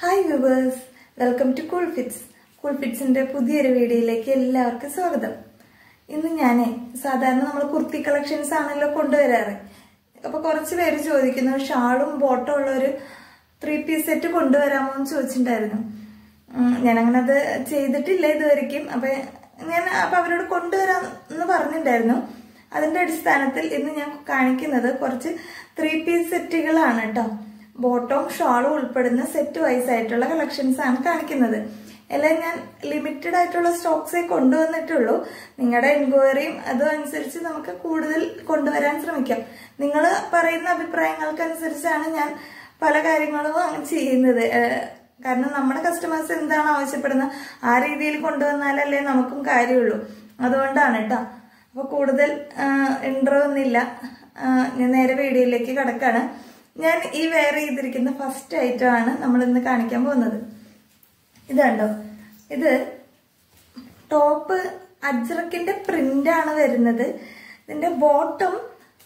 Hi viewers welcome to cool fits cool ഫിറ്റ്സിന്റെ പുതിയൊരു വീഡിയോയിലേക്ക് എല്ലാവർക്കും സ്വാഗതം ഇന്ന് ഞാൻ സാധാരണ നമ്മൾ കുർത്തി കളക്ഷൻസ് ആണല്ലോ കൊണ്ടുവരാറ് അപ്പൊ കുറച്ച് പേര് ചോദിക്കുന്നു ഷാളും ബോട്ടം ഉള്ള ഒരു ത്രീ പീസ് സെറ്റ് കൊണ്ടുവരാമോ എന്ന് ചോദിച്ചിട്ടുണ്ടായിരുന്നു ഉം, ഞാനങ്ങനെ അത് ചെയ്തിട്ടില്ല ഇതുവരെയ്ക്കും അപ്പൊ ഞാൻ അപ്പൊ അവരോട് കൊണ്ടുവരാം എന്ന് പറഞ്ഞിട്ടുണ്ടായിരുന്നു അതിന്റെ അടിസ്ഥാനത്തിൽ ഇന്ന് ഞാൻ കാണിക്കുന്നത് കുറച്ച് ത്രീ പീസ് സെറ്റുകളാണ് കേട്ടോ ബോട്ടവും ഷാളും ഉൾപ്പെടുന്ന സെറ്റ് വൈസ് ആയിട്ടുള്ള കളക്ഷൻസ് ആണ് കാണിക്കുന്നത് എല്ലാം ഞാൻ ലിമിറ്റഡ് ആയിട്ടുള്ള സ്റ്റോക്സേ കൊണ്ടുവന്നിട്ടുള്ളൂ നിങ്ങളുടെ എൻക്വയറിയും അതും അനുസരിച്ച് നമുക്ക് കൂടുതൽ കൊണ്ടുവരാൻ ശ്രമിക്കാം നിങ്ങൾ പറയുന്ന അഭിപ്രായങ്ങൾക്കനുസരിച്ചാണ് ഞാൻ പല കാര്യങ്ങളും അങ്ങനെ ചെയ്യുന്നത് ഏഹ് കാരണം നമ്മുടെ കസ്റ്റമേഴ്സ് എന്താണ് ആവശ്യപ്പെടുന്നത് ആ രീതിയിൽ കൊണ്ടുവന്നാലല്ലേ നമുക്കും കാര്യമുള്ളൂ അതുകൊണ്ടാണ് കേട്ടോ അപ്പൊ കൂടുതൽ ഇൻട്രോ ഒന്നുമില്ല ആ, ഞാൻ നേരെ വീഡിയോയിലേക്ക് കിടക്കാണ് ഞാൻ ഈ വെയർ ചെയ്തിരിക്കുന്ന ഫസ്റ്റ് ഐറ്റം ആണ് നമ്മൾ ഇന്ന് കാണിക്കാൻ പോകുന്നത് ഇത് കണ്ടോ ഇത് ടോപ്പ് അജ്രക്കിന്റെ പ്രിന്റ് ആണ് വരുന്നത് ഇതിന്റെ ബോട്ടം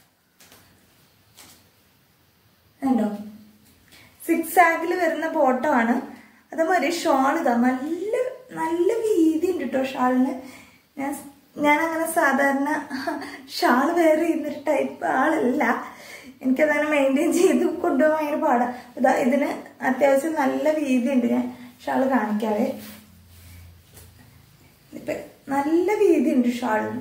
കണ്ടോ സിക്സ് ആഗിൽ വരുന്ന ബോട്ടമാണ് അതേമാതിരി ഷാൾ ഇതാ നല്ല നല്ല വീതി ഉണ്ട് കേട്ടോ ഷാളിന് ഞാൻ ഞാൻ അങ്ങനെ സാധാരണ ഷാൾ വെയർ ചെയ്യുന്നൊരു ടൈപ്പ് ആളല്ല എനിക്കതങ്ങനെ മെയിൻറ്റെയിൻ ചെയ്ത് കൊണ്ടുപോകാൻ ഭയങ്കര പാടാ ഇതാ ഇതിന് അത്യാവശ്യം നല്ല വീതി ഉണ്ട് ഞാൻ ഷാൾ കാണിക്കാവേ ഇപ്പൊ നല്ല വീതി ഉണ്ട് ഷാളിന്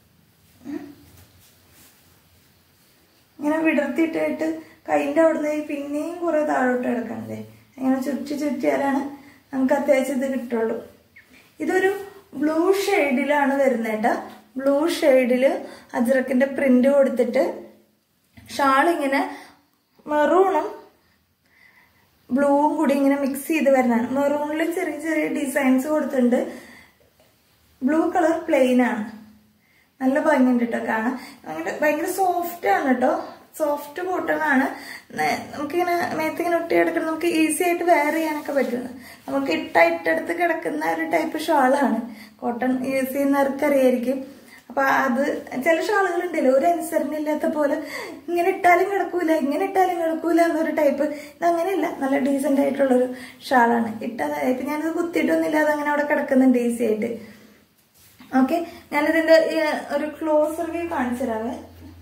ഇങ്ങനെ വിടർത്തിയിട്ടിട്ട് കൈൻ്റെ അവിടുന്ന് പിന്നെയും കുറെ താഴോട്ട് കിടക്കണത് ഇങ്ങനെ ചുറ്റി ചുറ്റിയാലാണ് നമുക്ക് അത്യാവശ്യം ഇത് കിട്ടുള്ളൂ ഇതൊരു ബ്ലൂ ഷെയ്ഡിലാണ് വരുന്നത് കേട്ടോ ബ്ലൂ ഷെയ്ഡിൽ അജ്രക്കിന്റെ പ്രിന്റ് കൊടുത്തിട്ട് ഷാൾ ഇങ്ങനെ മെറൂണും ബ്ലൂവും കൂടി ഇങ്ങനെ മിക്സ് ചെയ്ത് വരുന്നതാണ് മെറൂണിൽ ചെറിയ ചെറിയ ഡിസൈൻസ് കൊടുത്തിട്ടുണ്ട് ബ്ലൂ കളർ പ്ലെയിൻ ആണ് നല്ല ഭംഗിയുണ്ട് കേട്ടോ കാണാൻ ഭയങ്കര ഭയങ്കര സോഫ്റ്റ് ആണ് കേട്ടോ സോഫ്റ്റ് കോട്ടൺ ആണ് ന- നമുക്കിങ്ങനെ മേത്തിങ്ങനെ ഒട്ടി കിടക്കുന്ന നമുക്ക് ഈസി ആയിട്ട് വെയർ ചെയ്യാനൊക്കെ പറ്റും നമുക്ക് ഇട്ട ഇട്ടെടുത്ത് കിടക്കുന്ന ഒരു ടൈപ്പ് ഷാളാണ് കോട്ടൺ യൂസ് ചെയ്യുന്നവർക്ക് അറിയായിരിക്കും അപ്പൊ അത് ചില ഷാളുകൾ ഉണ്ടല്ലോ ഒരു അനുസരണ ഇല്ലാത്ത പോലെ ഇങ്ങനെ ഇട്ടാലും കിടക്കൂല ഇങ്ങനെ ഇട്ടാലും കിടക്കൂല എന്നൊരു ടൈപ്പ് ഇത് അങ്ങനെയല്ല നല്ല ഡീസെന്റ് ആയിട്ടുള്ളൊരു ഷാളാണ് ഇട്ടത് ഇപ്പൊ ഞാനിത് കുത്തിയിട്ടൊന്നുമില്ല അത് അങ്ങനെ അവിടെ കിടക്കുന്നുണ്ട് ഈസി ആയിട്ട് ഓക്കെ ഞാനിതിന്റെ ഈ ഒരു ക്ലോസർ വ്യൂ കാണിച്ചു തരാവേ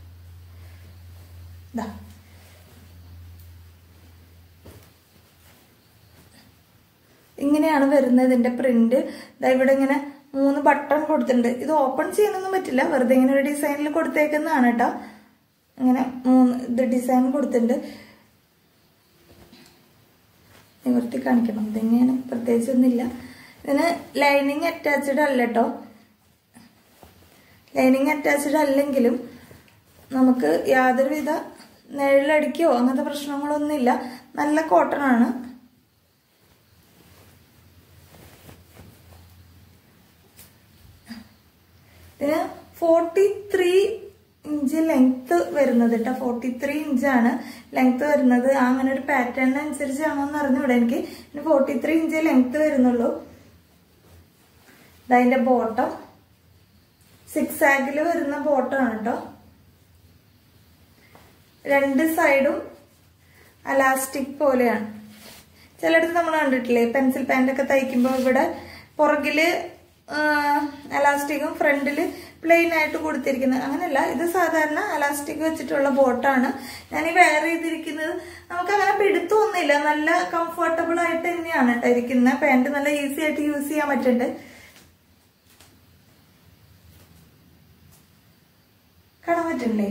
ദാ. ഇങ്ങനെയാണ് വരുന്നത് ഇതിന്റെ പ്രിന്റ് ദാ ഇവിടെ ഇങ്ങനെ മൂന്ന് ബട്ടൺ കൊടുത്തിട്ടുണ്ട് ഇത് ഓപ്പൺ ചെയ്യാനൊന്നും പറ്റില്ല വെറുതെ ഇങ്ങനെ ഒരു ഡിസൈനിൽ കൊടുത്തേക്കുന്നതാണ് കേട്ടോ ഇങ്ങനെ മൂന്ന് ഇത് ഡിസൈൻ കൊടുത്തിട്ടുണ്ട് നിവർത്തി കാണിക്കണം ഇതിങ്ങനെ പ്രത്യേകിച്ചൊന്നുമില്ല ഇതിന് ലൈനിങ് അറ്റാച്ച്ഡ് അല്ല കേട്ടോ ലൈനിങ് അറ്റാച്ച്ഡ് അല്ലെങ്കിലും നമുക്ക് യാതൊരുവിധ നിഴലടിക്കോ അങ്ങനത്തെ പ്രശ്നങ്ങളൊന്നുമില്ല നല്ല കോട്ടൺ ആണ് ഇതിന് ഫോർട്ടി ത്രീ ഇഞ്ച് ലെങ്ത് വരുന്നത് കേട്ടോ ഫോർട്ടി ത്രീ ഇഞ്ചാണ് ലെങ്ത് വരുന്നത് ആ അങ്ങനെ ഒരു പാറ്റേൺ അനുസരിച്ചാണോ എന്ന് അറിഞ്ഞൂടെ എനിക്ക് ഇതിന് ഫോർട്ടി ത്രീ ഇഞ്ച് ലെങ്ത് വരുന്നുള്ളൂ ഇതതിന്റെ ബോട്ടം സിക്സ് ആഗിൽ വരുന്ന ബോട്ടമാണ് കേട്ടോ രണ്ട് സൈഡും അലാസ്റ്റിക് പോലെയാണ് ചിലയിടത്ത് നമ്മൾ കണ്ടിട്ടില്ലേ പെൻസിൽ പാൻ്റ് ഒക്കെ തയ്ക്കുമ്പോൾ ഇവിടെ പുറകില് അലാസ്റ്റിക്കും ഫ്രണ്ടില് പ്ലെയിൻ ആയിട്ട് കൊടുത്തിരിക്കുന്നത് അങ്ങനെയല്ല ഇത് സാധാരണ അലാസ്റ്റിക് വെച്ചിട്ടുള്ള ബോട്ടാണ് ഞാൻ ഈ വെയർ ചെയ്തിരിക്കുന്നത് നമുക്ക് അങ്ങനെ പിടുത്തമൊന്നുമില്ല നല്ല കംഫർട്ടബിൾ ആയിട്ട് തന്നെയാണ് കേട്ടോ ഇരിക്കുന്നത് പാൻറ് നല്ല ഈസി ആയിട്ട് യൂസ് ചെയ്യാൻ പറ്റുന്നുണ്ട് കാണാൻ പറ്റില്ലേ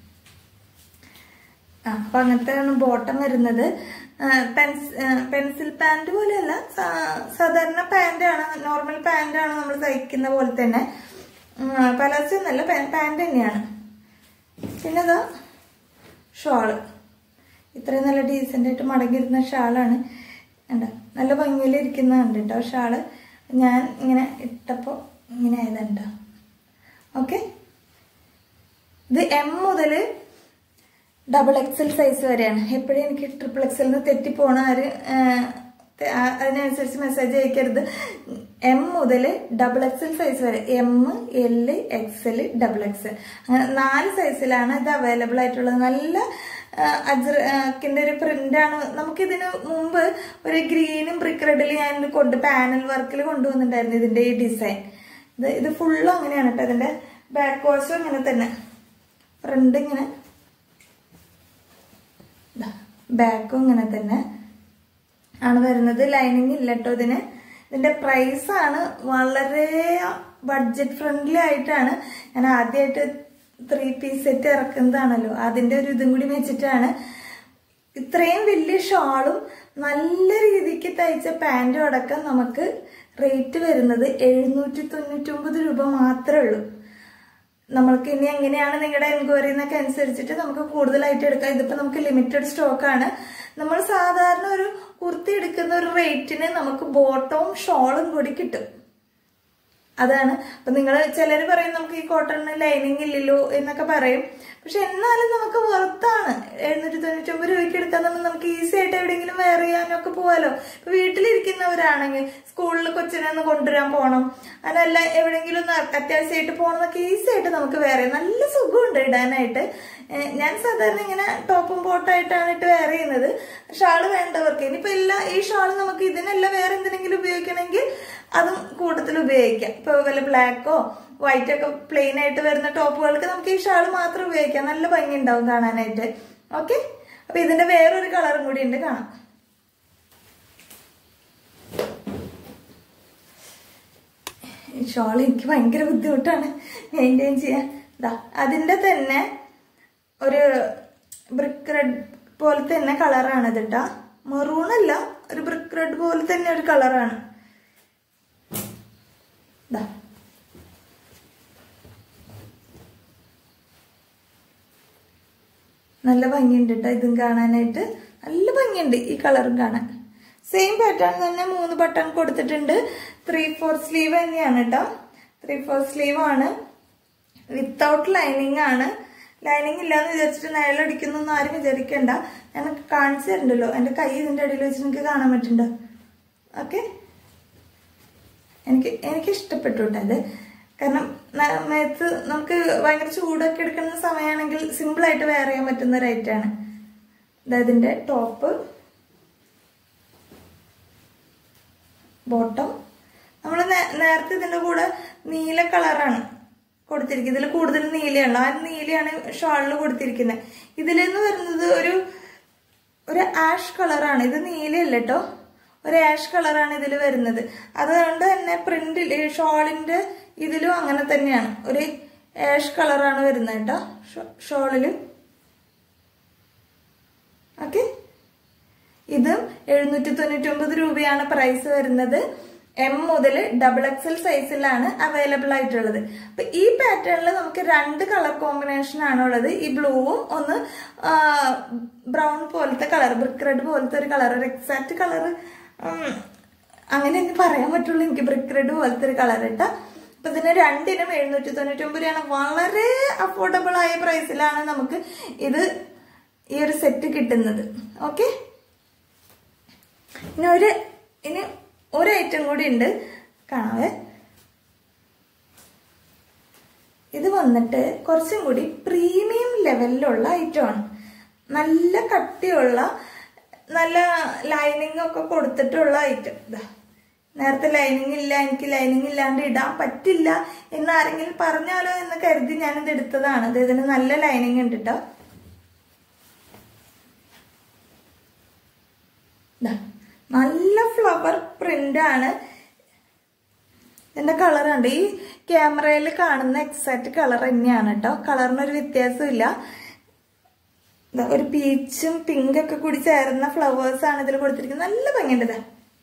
ആ അപ്പൊ അങ്ങനത്തെയാണ് ബോട്ടം വരുന്നത് പെൻസിൽ പാൻറ് പോലെയല്ല സാ- സാധാരണ പാൻ്റാണ് നോർമൽ പാൻ്റാണ് നമ്മൾ തയ്ക്കുന്ന പോലെ തന്നെ പലാസോ ഒന്നല്ല പാൻറ് തന്നെയാണ് പിന്നെ ഇതാ ഷോള് ഇത്രയും നല്ല ഡീസൻ്റ് ആയിട്ട് മടങ്ങിയിരുന്ന ഷാളാണ് കണ്ടോ നല്ല ഭംഗിയിലിരിക്കുന്നതുണ്ട് കേട്ടോ ഷാള് ഞാൻ ഇങ്ങനെ ഇട്ടപ്പോൾ ഇങ്ങനെ ആയതുണ്ടോ ഓക്കെ ഇത് എം മുതൽ ഡബിൾ എക്സൽ സൈസ് വരെയാണ് എപ്പോഴും എനിക്ക് ട്രിപ്പിൾ എക്സലിന് തെറ്റിപ്പോണ ആര് ഏഹ്, തെ- ആ- അതിനനുസരിച്ച് മെസ്സേജ് അയക്കരുത് എം മുതൽ ഡബിൾ എക്സൽ സൈസ് വരെ M L XL double XL അങ്ങനെ നാല് സൈസിലാണ് ഇത് അവൈലബിൾ ആയിട്ടുള്ളത് നല്ല അജ്രക്കിന്റെ ഒരു പ്രിന്റാണ് നമുക്കിതിന് മുമ്പ് ഒരു ഗ്രീനും ബ്രിക്ക് റെഡിൽ ഞാൻ കൊണ്ട് പാനൽ വർക്കിൽ കൊണ്ടുവന്നിട്ടുണ്ടായിരുന്നു ഇതിന്റെ ഈ ഡിസൈൻ ഇത് ഇത് ഫുള്ളും അങ്ങനെയാണ് കേട്ടോ ഇതിന്റെ ബാക്ക് വാഷും അങ്ങനെ തന്നെ ഫ്രണ്ട് ഇങ്ങനെ ബാക്കും ഇങ്ങനെ തന്നെ ആണ് വരുന്നത് ലൈനിങ് ഇല്ല കേട്ടോ ഇതിന് ഇതിന്റെ പ്രൈസ് ആണ് വളരെ ബഡ്ജറ്റ് ഫ്രണ്ട്ലി ആയിട്ടാണ് ഞാൻ ആദ്യമായിട്ട് ത്രീ പീസ് സെറ്റ് ഇറക്കുന്നതാണല്ലോ അതിന്റെ ഒരു ഇതും കൂടി വെച്ചിട്ടാണ് ഇത്രയും വലിയ ഷാളും നല്ല രീതിക്ക് തയ്ച്ച പാൻറ്റും അടക്കം നമുക്ക് റേറ്റ് വരുന്നത് എഴുന്നൂറ്റി തൊണ്ണൂറ്റി ഒമ്പത് രൂപ മാത്രമേ ഉള്ളൂ നമ്മൾക്ക് ഇനി എങ്ങനെയാണ് നിങ്ങളുടെ എൻക്വയറി എന്നൊക്കെ അനുസരിച്ചിട്ട് നമുക്ക് കൂടുതലായിട്ട് എടുക്കാം ഇതിപ്പോ നമുക്ക് ലിമിറ്റഡ് സ്റ്റോക്ക് ആണ് നമ്മൾ സാധാരണ ഒരു കുർത്തി എടുക്കുന്ന ഒരു റേറ്റിന് നമുക്ക് ബോട്ടവും ഷോളും കൂടി കിട്ടും അതാണ് അപ്പൊ നിങ്ങൾ ചിലർ പറയും നമുക്ക് ഈ കോട്ടണിന് ലൈനിങ് ഇല്ലല്ലോ എന്നൊക്കെ പറയും പക്ഷെ എന്നാലും നമുക്ക് വർത്താണ് എഴുന്നൂറ്റി തൊണ്ണൂറ്റി ഒമ്പത് രൂപയ്ക്ക് എടുക്കാൻ തന്നെ നമുക്ക് ഈസി ആയിട്ട് എവിടെയെങ്കിലും വെയർ ചെയ്യാനൊക്കെ പോവാലോ ഇപ്പൊ വീട്ടിലിരിക്കുന്നവരാണെങ്കിൽ സ്കൂളിൽ കൊച്ചിനെ ഒന്ന് കൊണ്ടുവരാൻ പോകണം അതല്ല എവിടെയെങ്കിലും ഒന്ന് അത്യാവശ്യമായിട്ട് പോകണമെന്നൊക്കെ ഈസി ആയിട്ട് നമുക്ക് വേറെ നല്ല സുഖമുണ്ട് ഇടാനായിട്ട് ഏഹ് ഞാൻ സാധാരണ ഇങ്ങനെ ടോപ്പും ബോട്ടായിട്ടാണ് ഇട്ട് വെയർ ചെയ്യുന്നത് ഷാള് വേണ്ടവർക്ക് ഇനിയിപ്പോ ഇല്ല ഈ ഷാള് നമുക്ക് ഇതിനല്ല വേറെ എന്തിനെങ്കിലും ഉപയോഗിക്കണമെങ്കിൽ അതും കൂട്ടത്തിൽ ഉപയോഗിക്കാം ഇപ്പൊ വല്ല ബ്ലാക്കോ വൈറ്റ് ഒക്കെ പ്ലെയിൻ ആയിട്ട് വരുന്ന ടോപ്പുകൾക്ക് നമുക്ക് ഈ ഷാൾ മാത്രം ഉപയോഗിക്കാം നല്ല ഭംഗി ഉണ്ടാവും കാണാനായിട്ട് ഓക്കെ അപ്പൊ ഇതിന്റെ വേറൊരു കളറും കൂടി ഉണ്ട് കാണാം ഈ ഷോൾ എനിക്ക് ഭയങ്കര ബുദ്ധിമുട്ടാണ് മെയിൻറ്റെയിൻ ചെയ്യാൻ ദാ അതിന്റെ തന്നെ ഒരു ബ്രിക്ക് റെഡ് പോലെ തന്നെ കളറാണ് ഇത് കേട്ടോ മെറൂൺ അല്ല ഒരു ബ്രിക്ക് റെഡ് പോലെ തന്നെ ഒരു കളറാണ് ദാ നല്ല ഭംഗിയുണ്ട് കേട്ടോ ഇതും കാണാനായിട്ട് നല്ല ഭംഗിയുണ്ട് ഈ കളറും കാണാൻ സെയിം പാറ്റേൺ തന്നെ മൂന്ന് ബട്ടൺ കൊടുത്തിട്ടുണ്ട് ത്രീ ഫോർ സ്ലീവ് തന്നെയാണ് കേട്ടോ ത്രീ ഫോർ സ്ലീവ് ആണ് വിത്തൗട്ട് ലൈനിങ് ആണ് ലൈനിങ് ഇല്ലാന്ന് വിചാരിച്ചിട്ട് നിഴലടിക്കുന്നൊന്നും ആരും വിചാരിക്കണ്ട ഞാൻ കാണിച്ചു തരുന്നുണ്ടല്ലോ എന്റെ കൈ ഇതിന്റെ അടിയിൽ വെച്ച് നിങ്ങൾക്ക് കാണാൻ പറ്റുന്നുണ്ടോ ഓക്കെ എനിക്ക് എനിക്ക് ഇഷ്ടപ്പെട്ടു കേട്ടോ അത് കാരണം ന- മേത്ത് നമുക്ക് ഭയങ്കര ചൂടൊക്കെ എടുക്കുന്ന സമയമാണെങ്കിൽ സിമ്പിൾ ആയിട്ട് വെയർ ചെയ്യാൻ പറ്റുന്ന ഒരു ഐറ്റാണ് ഇതിന്റെ ടോപ്പ് ബോട്ടം നമ്മൾ നേരത്തെ ഇതിന്റെ കൂടെ നീല കളറാണ് കൊടുത്തിരിക്കുന്നത് ഇതിൽ കൂടുതൽ നീലയാണ് ആ നീലയാണ് ഷാളിൽ കൊടുത്തിരിക്കുന്നത് ഇതിലെന്ന് വരുന്നത് ഒരു ഒരു ആഷ് കളറാണ് ഇത് നീലയല്ല കേട്ടോ ഒരു ആഷ് കളറാണ് ഇതിൽ വരുന്നത് അതുകൊണ്ട് തന്നെ പ്രിന്റിൽ ഷോളിന്റെ ഇതിലും അങ്ങനെ തന്നെയാണ് ഒരു ആഷ് കളറാണ് വരുന്നത് കേട്ടോ ഷോളിലും ഓക്കെ ഇതും എഴുന്നൂറ്റി തൊണ്ണൂറ്റി ഒമ്പത് രൂപയാണ് പ്രൈസ് വരുന്നത് എം മുതൽ ഡബിൾ എക്സൽ സൈസിലാണ് അവൈലബിൾ ആയിട്ടുള്ളത് അപ്പൊ ഈ പാറ്റേണിൽ നമുക്ക് രണ്ട് കളർ കോമ്പിനേഷൻ ആണുള്ളത് ഈ ബ്ലൂവും ഒന്ന് ബ്രൗൺ പോലത്തെ കളർ ബ്രിക്ക് റെഡ് പോലത്തെ ഒരു കളർ ഒരു എക്സാക്ട് കളർ അങ്ങനെ എനിക്ക് പറയാൻ പറ്റുള്ളൂ എനിക്ക് ബ്രിക്ക് റെഡ് പോലത്തെ ഒരു കളർ ഇട്ട അപ്പൊ ഇതിന് രണ്ടിനും എഴുന്നൂറ്റി തൊണ്ണൂറ്റി ഒമ്പത് രൂപയാണ് വളരെ അഫോർഡബിൾ ആയ പ്രൈസിലാണ് നമുക്ക് ഇത് ഈ ഒരു സെറ്റ് കിട്ടുന്നത് ഓക്കെ ഇനി ഒരു ഇനി ഒരു ഐറ്റം കൂടി ഉണ്ട് കാണാവേ ഇത് വന്നിട്ട് കുറച്ചും കൂടി പ്രീമിയം ലെവലിലുള്ള ഐറ്റമാണ് നല്ല കട്ടിയുള്ള നല്ല ലൈനിങ് ഒക്കെ കൊടുത്തിട്ടുള്ള ഐറ്റം ഇതാ നേരത്തെ ലൈനിങ് ഇല്ല എനിക്ക് ലൈനിങ് ഇല്ലാണ്ട് ഇടാൻ പറ്റില്ല എന്ന് ആരെങ്കിലും പറഞ്ഞാലോ എന്ന് കരുതി ഞാനിത് എടുത്തതാണ് ഇത് ഇതിന് നല്ല ലൈനിങ് ഉണ്ട് കേട്ടോ ദാ, നല്ല ഫ്ലവർ പ്രിന്റ് ആണ് ഇതിന്റെ കളർ ഉണ്ട് ഈ ക്യാമറയിൽ കാണുന്ന എക്സാക്ട് കളർ തന്നെയാണ് കേട്ടോ കളറിനൊരു വ്യത്യാസമില്ല ദാ, ഒരു പീച്ചും പിങ്ക് ഒക്കെ കൂടി ചേർന്ന ഫ്ലവേഴ്സ് ആണ് ഇതിൽ കൊടുത്തിരിക്കുന്നത് നല്ല ഭംഗിയുണ്ട് ഇതാ.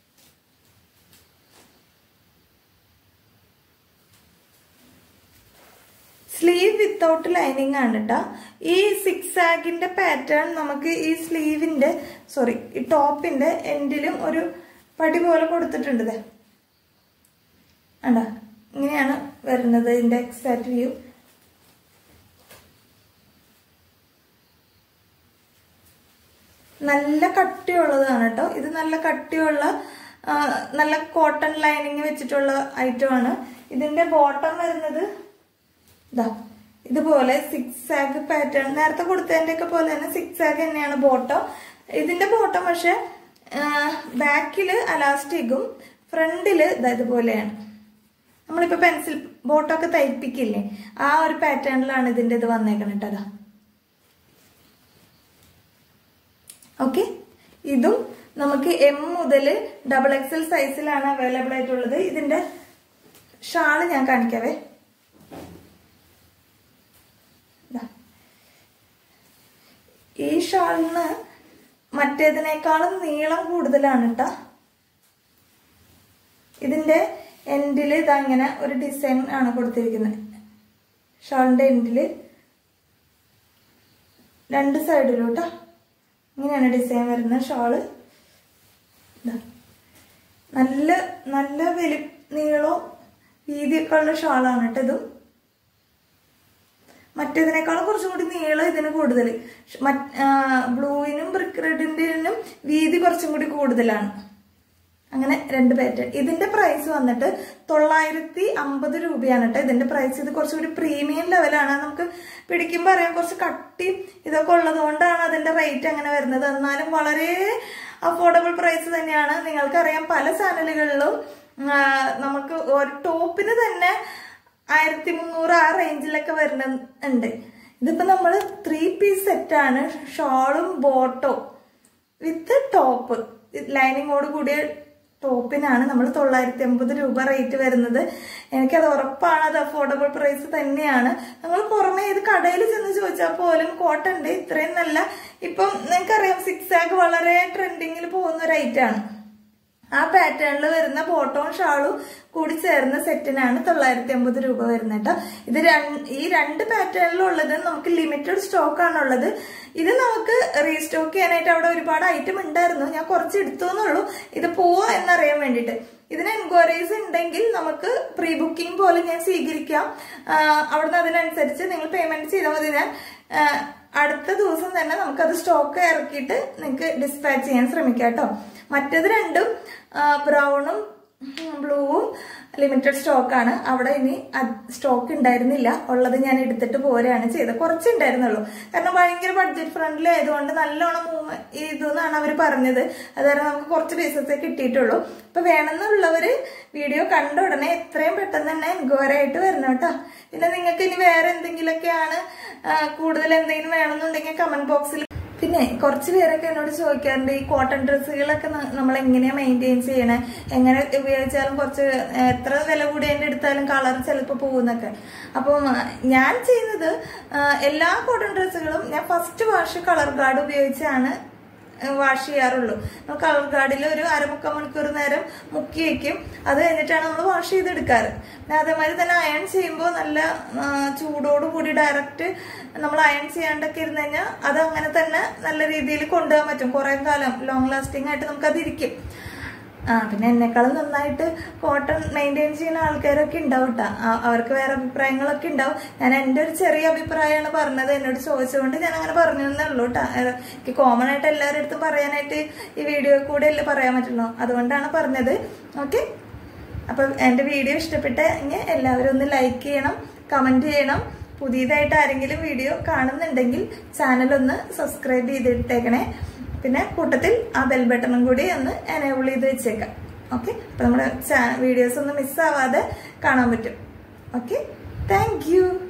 സ്ലീവ് വിത്തൗട്ട് ലൈനിങ് ആണ് കേട്ടോ ഈ സിക്സ് ആഗിന്റെ പാറ്റേൺ നമുക്ക് ഈ സ്ലീവിന്റെ സോറി ഈ ടോപ്പിന്റെ എൻഡിലും ഒരു പടി പോലെ കൊടുത്തിട്ടുണ്ട് ദേ. കണ്ടോ ഇങ്ങനെയാണ് വരുന്നത് ഇതിന്റെ എക്സാക്ട് വ്യൂ നല്ല കട്ടിയുള്ളതാണ് കേട്ടോ ഇത് നല്ല കട്ടിയുള്ള ആ, നല്ല കോട്ടൺ ലൈനിങ് വെച്ചിട്ടുള്ള ഐറ്റമാണ് ഇതിന്റെ ബോട്ടം വരുന്നത് ഇതാ ഇതുപോലെ സിക്സ് ആഗ് പാറ്റേൺ നേരത്തെ കൊടുത്തതിന്റെ ഒക്കെ പോലെ തന്നെ സിക്സ് ആഗ് തന്നെയാണ് ബോട്ടം ഇതിന്റെ ബോട്ടം പക്ഷെ ബാക്കില് അലാസ്റ്റിക്കും ഫ്രണ്ടില് ദാ ഇതുപോലെയാണ് നമ്മളിപ്പോ പെൻസിൽ ബോട്ടൊക്കെ തയ്പ്പിക്കില്ലേ ആ ഒരു പാറ്റേണിലാണ് ഇതിന്റെ ഇത് വന്നേക്കണം കേട്ടോ ഓക്കെ ഇതും നമുക്ക് എം മുതൽ ഡബിൾ എക്സൽ സൈസിലാണ് അവൈലബിൾ ആയിട്ടുള്ളത് ഇതിന്റെ ഷാള് ഞാൻ കാണിക്കാവേ ദാ. ഈ ഷാളിന് മറ്റേതിനേക്കാളും നീളം കൂടുതലാണ് കേട്ടോ ഇതിന്റെ എൻഡില് ഇതാ ഇങ്ങനെ ഒരു ഡിസൈൻ ആണ് കൊടുത്തിരിക്കുന്നത് ഷാളിന്റെ എൻഡില് രണ്ട് സൈഡിലും കേട്ടോ ഇങ്ങനെയാണ് ഡിസൈൻ വരുന്നത് ഷാള് ഇതാ. നല്ല നല്ല വലി നീളവും വീതിയൊക്കെ ഉള്ള ഷാളാണ് കേട്ടോ ഇതും മറ്റേതിനേക്കാളും കുറച്ചും കൂടി നീളം ഇതിന് കൂടുതൽ ബ്ലൂവിനും ബ്രിക്ക് റെഡിന്റെനും വീതി കുറച്ചും കൂടി കൂടുതലാണ് അങ്ങനെ രണ്ട് പാറ്റേൺ ഇതിന്റെ പ്രൈസ് വന്നിട്ട് തൊള്ളായിരത്തി അമ്പത് രൂപയാണ് കേട്ടോ ഇതിന്റെ പ്രൈസ് ഇത് കുറച്ചുകൂടി പ്രീമിയം ലെവലാണ് നമുക്ക് പിടിക്കുമ്പോൾ അറിയാം കുറച്ച് കട്ടി ഇതൊക്കെ ഉള്ളത് കൊണ്ടാണ് അതിന്റെ റേറ്റ് അങ്ങനെ വരുന്നത് എന്നാലും വളരെ അഫോർഡബിൾ പ്രൈസ് തന്നെയാണ് നിങ്ങൾക്കറിയാം പല ചാനലുകളിലും ആ, നമുക്ക് ഒരു ടോപ്പിന് തന്നെ ആയിരത്തി മുന്നൂറ് ആ റേഞ്ചിലൊക്കെ വരുന്ന ഉണ്ട് ഇതിപ്പോ നമ്മൾ ത്രീ പീസ് സെറ്റാണ് ഷോളും ബോട്ടോ വിത്ത് ടോപ്പ് ലൈനിങ്ങോട് കൂടിയ ടോപ്പിനാണ് നമ്മൾ തൊള്ളായിരത്തി അമ്പത് രൂപ റേറ്റ് വരുന്നത് എനിക്കത് ഉറപ്പാണ് അത് അഫോർഡബിൾ പ്രൈസ് തന്നെയാണ് നമ്മൾ പുറമെ ഇത് കടയിൽ ചെന്ന് ചോദിച്ചാൽ പോലും കോട്ടന്റെ ഇത്രയും നല്ല ഇപ്പം നിങ്ങൾക്കറിയാം സിക്സ് ആഗ് വളരെ ട്രെൻഡിങ്ങിൽ പോകുന്ന ഒരു ഐറ്റാണ് ആ പാറ്റേണിൽ വരുന്ന ബോട്ടവും ഷാളും കൂടി ചേർന്ന സെറ്റിനാണ് തൊള്ളായിരത്തി അമ്പത് രൂപ വരുന്നത് കേട്ടോ ഇത് രണ്ട് ഈ രണ്ട് പാറ്റേണിലുള്ളത് നമുക്ക് ലിമിറ്റഡ് സ്റ്റോക്ക് ആണുള്ളത് ഇത് നമുക്ക് റീസ്റ്റോക്ക് ചെയ്യാനായിട്ട് അവിടെ ഒരുപാട് ഐറ്റം ഉണ്ടായിരുന്നു ഞാൻ കുറച്ച് എടുത്തു എന്നുള്ളൂ ഇത് പോവാ എന്നറിയാൻ വേണ്ടിയിട്ട് ഇതിന് എൻക്വയറീസ് ഉണ്ടെങ്കിൽ നമുക്ക് പ്രീ ബുക്കിംഗ് പോലെ ഞാൻ സ്വീകരിക്കാം ആ, അവിടുന്ന് അതിനനുസരിച്ച് നിങ്ങൾ പേയ്മെന്റ് ചെയ്താൽ മതി ഞാൻ ആ, അടുത്ത ദിവസം തന്നെ നമുക്കത് സ്റ്റോക്ക് ഇറക്കിയിട്ട് നിങ്ങൾക്ക് ഡിസ്പാച്ച് ചെയ്യാൻ ശ്രമിക്കാം കേട്ടോ മറ്റേത് രണ്ടും ബ്രൗണും ബ്ലൂവും ലിമിറ്റഡ് സ്റ്റോക്കാണ് അവിടെ ഇനി സ്റ്റോക്ക് ഉണ്ടായിരുന്നില്ല ഉള്ളത് ഞാൻ എടുത്തിട്ട് പോരുകയാണ് ചെയ്തത് കുറച്ച് ഉണ്ടായിരുന്നുള്ളൂ കാരണം ഭയങ്കര ബഡ്ജറ്റ് ഫ്രണ്ട്ലി ആയതുകൊണ്ട് നല്ലോണം മൂവ് ഇതെന്നാണ് അവർ പറഞ്ഞത് അത് കാരണം നമുക്ക് കുറച്ച് പീസസേ കിട്ടിയിട്ടുള്ളൂ അപ്പൊ വേണമെന്നുള്ളവര് വീഡിയോ കണ്ട ഉടനെ എത്രയും പെട്ടെന്ന് തന്നെ എൻക്വയറി ആയിട്ട് വരണം കേട്ടോ പിന്നെ നിങ്ങൾക്ക് ഇനി വേറെ എന്തെങ്കിലുമൊക്കെയാണ് ആ, കൂടുതൽ എന്തെങ്കിലും വേണമെന്നുണ്ടെങ്കിൽ കമന്റ് ബോക്സിൽ പിന്നെ കുറച്ച് പേരൊക്കെ എന്നോട് ചോദിക്കാറുണ്ട് ഈ കോട്ടൺ ഡ്രസ്സുകളൊക്കെ ന- നമ്മൾ എങ്ങനെയാ മെയിൻറ്റെയിൻ ചെയ്യണേ എങ്ങനെ ഉപയോഗിച്ചാലും കുറച്ച് എത്ര വില കൂടി അതിന്റെ എടുത്താലും കളർ ചിലപ്പോൾ പോകുന്നൊക്കെ അപ്പം ആ, ഞാൻ ചെയ്യുന്നത് ആ, എല്ലാ കോട്ടൺ ഡ്രസ്സുകളും ഞാൻ ഫസ്റ്റ് വാഷ് കളർ ഗാർഡ് ഉപയോഗിച്ചാണ് വാഷ് ചെയ്യാറുള്ളൂ നമ്മൾ കളർ ഗാർഡിൽ ഒരു അരമുക്കാൽ മണിക്കൂർ നേരം മുക്കി വെക്കും അത് കഴിഞ്ഞിട്ടാണ് നമ്മൾ വാഷ് ചെയ്തെടുക്കാറ് പിന്നെ അതേമാതിരി തന്നെ അയൺ ചെയ്യുമ്പോൾ നല്ല ആ, ചൂടോട് കൂടി ഡയറക്റ്റ് നമ്മൾ അയൺ ചെയ്യാണ്ടൊക്കെ ഇരുന്ന് കഴിഞ്ഞാൽ അത് അങ്ങനെ തന്നെ നല്ല രീതിയിൽ കൊണ്ടുപോകാൻ പറ്റും കുറെ കാലം ലോങ് ലാസ്റ്റിംഗ് ആയിട്ട് നമുക്കത് ഇരിക്കും ആ പിന്നെ എന്നെക്കാളും നന്നായിട്ട് കോട്ടൺ മെയിൻറ്റെയിൻ ചെയ്യുന്ന ആൾക്കാരൊക്കെ ഉണ്ടാവും ട്ടാ. ആ- അവർക്ക് വേറെ അഭിപ്രായങ്ങളൊക്കെ ഉണ്ടാവും ഞാൻ എൻ്റെ ഒരു ചെറിയ അഭിപ്രായമാണ് പറഞ്ഞത് എന്നോട് ചോദിച്ചുകൊണ്ട് ഞാൻ അങ്ങനെ പറഞ്ഞു എന്നേ ഉള്ളൂ കേട്ടോ എനിക്ക് കോമൺ ആയിട്ട് എല്ലാവരുടെ അടുത്തും പറയാനായിട്ട് ഈ വീഡിയോ കൂടെ അല്ലേ പറയാൻ പറ്റുള്ളൂ അതുകൊണ്ടാണ് പറഞ്ഞത് ഓക്കെ അപ്പം എൻ്റെ വീഡിയോ ഇഷ്ടപ്പെട്ടെങ്കിൽ എല്ലാവരും ഒന്ന് ലൈക്ക് ചെയ്യണം കമൻറ്റ് ചെയ്യണം പുതിയതായിട്ട് ആരെങ്കിലും വീഡിയോ കാണുന്നുണ്ടെങ്കിൽ ചാനൽ ഒന്ന് സബ്സ്ക്രൈബ് ചെയ്തിട്ടേക്കണേ പിന്നെ കൂട്ടത്തിൽ ആ ബെൽ ബട്ടണും കൂടി ഒന്ന് എനേബിൾ ചെയ്ത് വെച്ചേക്കാം ഓക്കെ അപ്പം നമ്മുടെ വീഡിയോസ് ഒന്നും മിസ്സാവാതെ കാണാൻ പറ്റും ഓക്കെ താങ്ക് യു